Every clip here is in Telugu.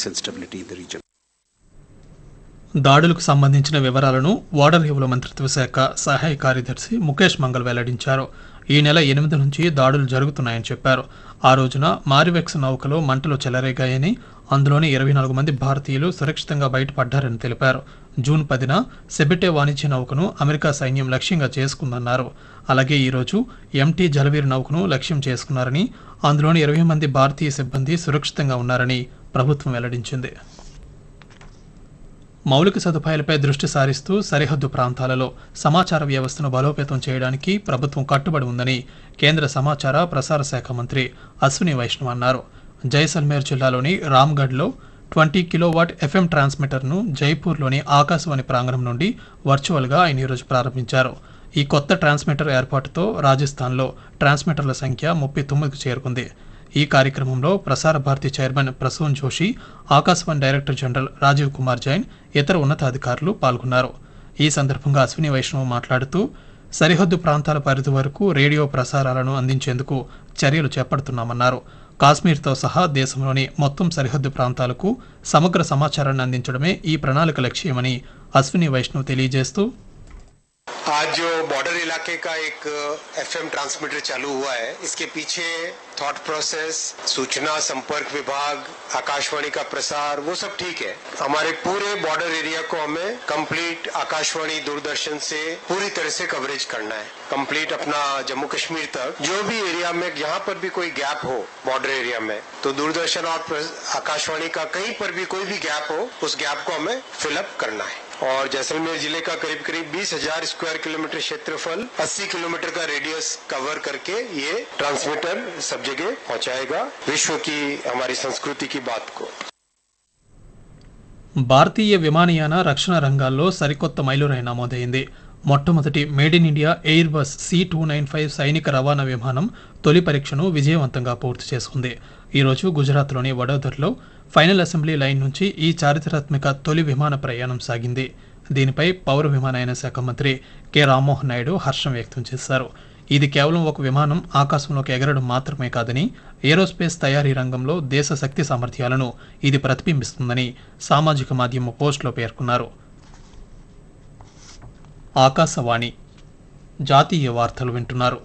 and stability in the region. దాడులకు సంబంధించిన వివరాలను ఓడరేవుల మంత్రిత్వ శాఖ సహాయ కార్యదర్శి ముఖేష్ మంగల్ వెల్లడించారు ఈ నెల ఎనిమిది నుంచి దాడులు జరుగుతున్నాయని చెప్పారు ఆ రోజున మారివెక్స్ నౌకలో మంటలు చెలరేగాయని అందులోని ఇరవై నాలుగు మంది భారతీయులు సురక్షితంగా బయటపడ్డారని తెలిపారు జూన్ పదిన సెబిటే వాణిజ్య నౌకను అమెరికా సైన్యం లక్ష్యంగా చేసుకుందన్నారు అలాగే ఈరోజు ఎంటీ జలవీర్ నౌకను లక్ష్యం చేసుకున్నారని అందులోని ఇరవై మంది భారతీయ సిబ్బంది సురక్షితంగా ఉన్నారని ప్రభుత్వం వెల్లడించింది మౌలిక సదుపాయాలపై దృష్టి సారిస్తూ సరిహద్దు ప్రాంతాలలో సమాచార వ్యవస్థను బలోపేతం చేయడానికి ప్రభుత్వం కట్టుబడి ఉందని కేంద్ర సమాచార ప్రసార శాఖ మంత్రి అశ్విని వైష్ణవ్ అన్నారు జైసల్మేర్ జిల్లాలోని రామ్గఢ్లో ట్వంటీ కిలోవాట్ ఎఫ్ఎం ట్రాన్స్మిటర్ను జైపూర్లోని ఆకాశవాణి ప్రాంగణం నుండి వర్చువల్గా ఆయన ఈరోజు ప్రారంభించారు ఈ కొత్త ట్రాన్స్మిటర్ ఏర్పాటుతో రాజస్థాన్లో ట్రాన్స్మిటర్ల సంఖ్య ముప్పై తొమ్మిదికి చేరుకుంది ఈ కార్యక్రమంలో Prasar Bharati chairman Prasoon Joshi Akashvani director general Rajiv Kumar Jain ఇతర ఉన్నతాధికారులు పాల్గొన్నారు ఈ సందర్భంగా అశ్విని వైష్ణవ్ మాట్లాడుతూ సరిహద్దు ప్రాంతాల పరిధి వరకు రేడియో ప్రసారాలను అందించేందుకు చర్యలు చేపడుతున్నామన్నారు కాశ్మీర్తో సహా దేశంలోని మొత్తం సరిహద్దు ప్రాంతాలకు సమగ్ర సమాచారాన్ని అందించడమే ఈ ప్రణాళిక లక్ష్యమని అశ్విని వైష్ణవ్ తెలియజేస్తూ आज जो बॉर्डर इलाके का एक एफएम ट्रांसमीटर चालू हुआ है इसके पीछे थॉट प्रोसेस सूचना संपर्क विभाग आकाशवाणी का प्रसार वो सब ठीक है हमारे पूरे बॉर्डर एरिया को हमें कंप्लीट आकाशवाणी दूरदर्शन से पूरी तरह से कवरेज करना है कंप्लीट अपना जम्मू कश्मीर तक जो भी एरिया में जहाँ पर भी कोई गैप हो बॉर्डर एरिया में तो दूरदर्शन और प्र- आकाशवाणी का कहीं पर भी कोई भी गैप हो उस गैप को हमें फिलअप करना है और जैसलमेर जिले का करीब करीब बीस हजार स्क्वायर किलोमीटर क्षेत्रफल 80 किलोमीटर का रेडियस कवर करके ये ट्रांसमीटर सब जगह पहुंचाएगा विश्व की हमारी संस्कृति की बात को భారతీయ విమానయాన రక్షణ రంగాల్లో సరికొత్త మైలురాయి నమోదైంది మొట్టమొదటి made in India Airbus C two nine five సైనిక రవాణా విమానం తొలి పరీక్షను విజయవంతంగా పూర్తి చేసుకుంది ఈరోజు గుజరాత్లోని వడోదరలో ఫైనల్ అసెంబ్లీ లైన్ నుంచి ఈ చారిత్రాత్మక తొలి విమాన ప్రయాణం సాగింది దీనిపై పౌర విమానయాన శాఖ మంత్రి కె రామ్మోహన్ నాయుడు హర్షం వ్యక్తం చేశారు ఇది కేవలం ఒక విమానం ఆకాశంలోకి ఎగరడం మాత్రమే కాదని ఏరోస్పేస్ తయారీ రంగంలో దేశ శక్తి సామర్థ్యాలను ఇది ప్రతిబింబిస్తుందని సామాజిక మాధ్యమ పోస్టులో పేర్కొన్నారు ఆకాశవాణి జాతీయ వార్తలు వింటున్నారు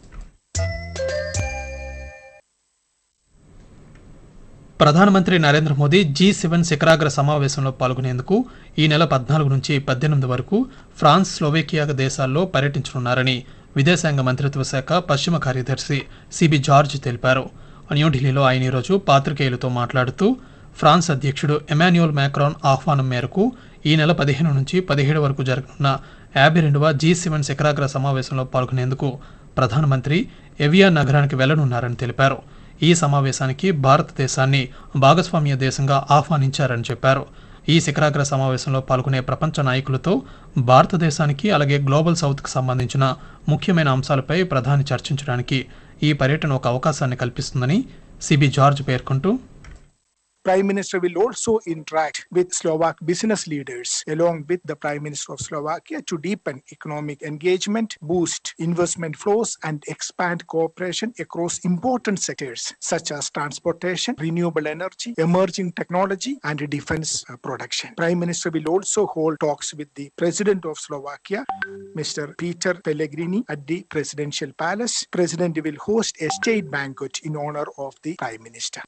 ప్రధానమంత్రి నరేంద్ర మోదీ జీ సెవెన్ శిఖరాగ్ర సమావేశంలో పాల్గొనేందుకు ఈ నెల పద్నాలుగు నుంచి పద్దెనిమిది వరకు ఫ్రాన్స్ స్లోవేకియా దేశాల్లో పర్యటించనున్నారని విదేశాంగ మంత్రిత్వ శాఖ పశ్చిమ కార్యదర్శి సిబి జార్జ్ తెలిపారు న్యూఢిల్లీలో ఆయన ఈరోజు పాత్రికేయులతో మాట్లాడుతూ ఫ్రాన్స్ అధ్యక్షుడు ఎమాన్యుయల్ మ్యాక్రాన్ ఆహ్వానం మేరకు ఈ నెల పదిహేను నుంచి పదిహేడు వరకు జరగనున్న యాభై రెండవ జీ సెవెన్ శిఖరాగ్ర సమావేశంలో పాల్గొనేందుకు ప్రధానమంత్రి ఎవియా నగరానికి వెళ్లనున్నారని తెలిపారు ఈ సమావేశానికి భారతదేశాన్ని భాగస్వామ్య దేశంగా ఆహ్వానించారని చెప్పారు ఈ శిఖరాగ్ర సమావేశంలో పాల్గొనే ప్రపంచ నాయకులతో భారతదేశానికి అలాగే గ్లోబల్ సౌత్కి సంబంధించిన ముఖ్యమైన అంశాలపై ప్రధాని చర్చించడానికి ఈ పర్యటన ఒక అవకాశాన్ని కల్పిస్తుందని సిబి జార్జ్ పేర్కొంటూ Prime Minister will also interact with Slovak business leaders along with the Prime Minister of Slovakia to deepen economic engagement, boost investment flows, and expand cooperation across important sectors such as transportation, renewable energy, emerging technology, and defense uh, production. Prime Minister will also hold talks with the President of Slovakia, Mr. Peter Pellegrini, at the Presidential Palace. President will host a state banquet in honor of the Prime Minister.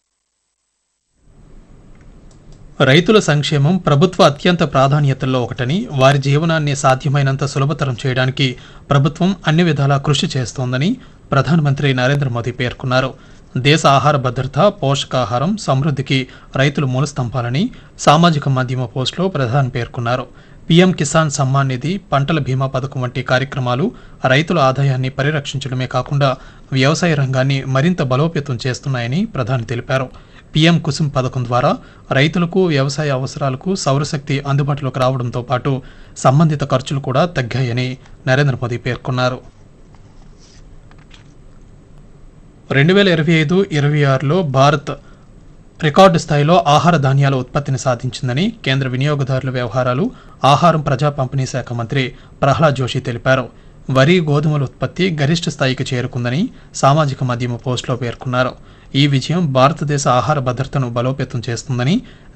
రైతుల సంక్షేమం ప్రభుత్వ అత్యంత ప్రాధాన్యతల్లో ఒకటని వారి జీవనాన్ని సాధ్యమైనంత సులభతరం చేయడానికి ప్రభుత్వం అన్ని విధాలా కృషి చేస్తోందని ప్రధానమంత్రి నరేంద్ర మోదీ పేర్కొన్నారు దేశ ఆహార భద్రత పోషకాహారం సమృద్ధికి రైతులు మూలస్తంభాలని సామాజిక మాధ్యమ పోస్టులో ప్రధాని పేర్కొన్నారు పీఎం కిసాన్ సమ్మాన్ నిధి పంటల బీమా పథకం వంటి కార్యక్రమాలు రైతుల ఆదాయాన్ని పరిరక్షించడమే కాకుండా వ్యవసాయ రంగాన్ని మరింత బలోపేతం చేస్తున్నాయని ప్రధాని తెలిపారు పీఎం కుసుమ్ పథకం ద్వారా రైతులకు వ్యవసాయ అవసరాలకు సౌరశక్తి అందుబాటులోకి రావడంతో పాటు సంబంధిత ఖర్చులు కూడా తగ్గాయని నరేంద్ర మోదీ పేర్కొన్నారు రెండు వేల ఇరవై ఐదు ఇరవై ఆరులో భారత్ రికార్డు స్థాయిలో ఆహార ధాన్యాల ఉత్పత్తిని సాధించిందని కేంద్ర వినియోగదారుల వ్యవహారాలు ఆహారం ప్రజా పంపిణీ శాఖ మంత్రి ప్రహ్లాద్ జోషి తెలిపారు వరి గోధుమల ఉత్పత్తి గరిష్ట స్థాయికి చేరుకుందని సామాజిక మాధ్యమ పోస్టులో పేర్కొన్నారు ఈ విజయం భారతదేశ ఆహార భద్రతను బలోపేతం చేస్తుందని